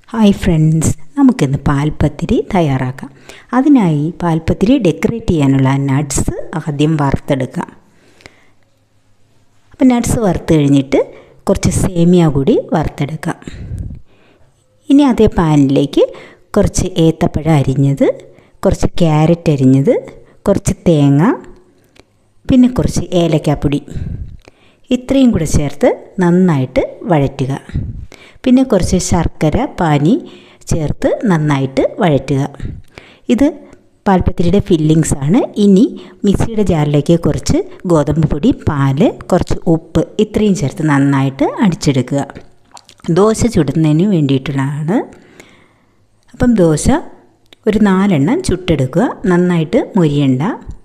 hi friends നമുക്കിന്ന് പാൽപ്പത്തിരി തയ്യാറാക്കാം അതിനായി പാൽപ്പത്തിരി ഡെക്കറേറ്റ് ചെയ്യാനുള്ള നട്ട്സ് ആദ്യം വറുത്തെടുക്കാം അപ്പം നട്ട്സ് വറുത്ത് കഴിഞ്ഞിട്ട് കുറച്ച് സേമിയ കൂടി വറുത്തെടുക്കാം ഇനി അതേ പാനിലേക്ക് കുറച്ച് ഏത്തപ്പഴം അരിഞ്ഞത് കുറച്ച് ക്യാരറ്റ് അരിഞ്ഞത് കുറച്ച് തേങ്ങ പിന്നെ കുറച്ച് ഏലക്കാപ്പൊടി ഇത്രയും കൂടെ ചേർത്ത് നന്നായിട്ട് വഴറ്റുക പിന്നെ കുറച്ച് ശർക്കര പാനി ചേർത്ത് നന്നായിട്ട് വഴറ്റുക ഇത് പാൽപ്പത്തിരിയുടെ ഫില്ലിങ്സ് ആണ് ഇനി മിക്സിയുടെ ജാറിലേക്ക് കുറച്ച് ഗോതമ്പ് പൊടി പാല് കുറച്ച് ഉപ്പ് ഇത്രയും ചേർത്ത് നന്നായിട്ട് അടിച്ചെടുക്കുക ദോശ ചുടുന്നതിന് വേണ്ടിയിട്ടുള്ളതാണ് അപ്പം ദോശ ഒരു നാലെണ്ണം ചുട്ടെടുക്കുക നന്നായിട്ട് മൊരിയണ്ട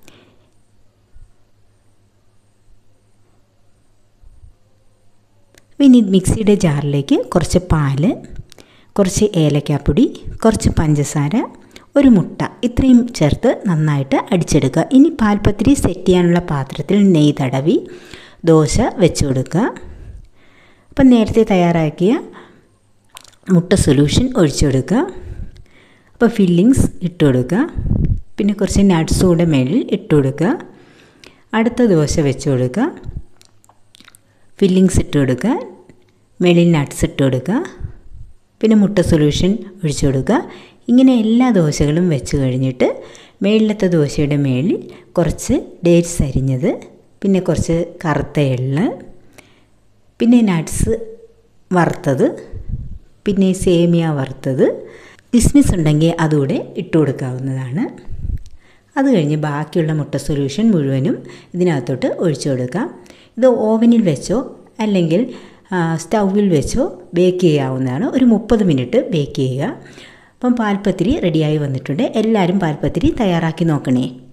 ഇനി മിക്സിയുടെ ജാറിലേക്ക് കുറച്ച് പാല് കുറച്ച് ഏലക്കാപ്പൊടി കുറച്ച് പഞ്ചസാര ഒരു മുട്ട ഇത്രയും ചേർത്ത് നന്നായിട്ട് അടിച്ചെടുക്കുക ഇനി പാൽപ്പത്തിരി സെറ്റ് ചെയ്യാനുള്ള പാത്രത്തിൽ നെയ്യ് തടവി ദോശ വെച്ച് കൊടുക്കുക അപ്പം നേരത്തെ തയ്യാറാക്കിയ മുട്ട സൊല്യൂഷൻ ഒഴിച്ചു കൊടുക്കുക അപ്പോൾ ഫില്ലിങ്സ് ഇട്ട് കൊടുക്കുക പിന്നെ കുറച്ച് നട്ട്സ് കൂടെ മേളിൽ ഇട്ട് കൊടുക്കുക അടുത്ത ദോശ വെച്ച് കൊടുക്കുക ഫില്ലിങ്സ് ഇട്ട് കൊടുക്കുക മേളിൽ നട്ട്സ് ഇട്ട് കൊടുക്കുക പിന്നെ മുട്ട സൊല്യൂഷൻ ഒഴിച്ചു കൊടുക്കുക ഇങ്ങനെ എല്ലാ ദോശകളും വെച്ച് കഴിഞ്ഞിട്ട് മേളിലത്തെ ദോശയുടെ മേളിൽ കുറച്ച് ഡേറ്റ്സ് അരിഞ്ഞത് പിന്നെ കുറച്ച് കറുത്ത എള്ള് പിന്നെ നട്ട്സ് വറുത്തത് പിന്നെ സേമിയ വറുത്തത് കിസ്മിസ് ഉണ്ടെങ്കിൽ അതുകൂടെ ഇട്ട് കൊടുക്കാവുന്നതാണ് അത് കഴിഞ്ഞ് ബാക്കിയുള്ള മുട്ട സൊല്യൂഷൻ മുഴുവനും ഇതിനകത്തോട്ട് ഒഴിച്ചു കൊടുക്കാം ഇത് ഓവനിൽ വെച്ചോ അല്ലെങ്കിൽ സ്റ്റൗവിൽ വെച്ചോ ബേക്ക് ചെയ്യാവുന്നതാണ് ഒരു മുപ്പത് മിനിറ്റ് ബേക്ക് ചെയ്യുക അപ്പം പാൽപ്പത്തിരി റെഡിയായി വന്നിട്ടുണ്ട് എല്ലാവരും പാൽപ്പത്തിരി തയ്യാറാക്കി നോക്കണേ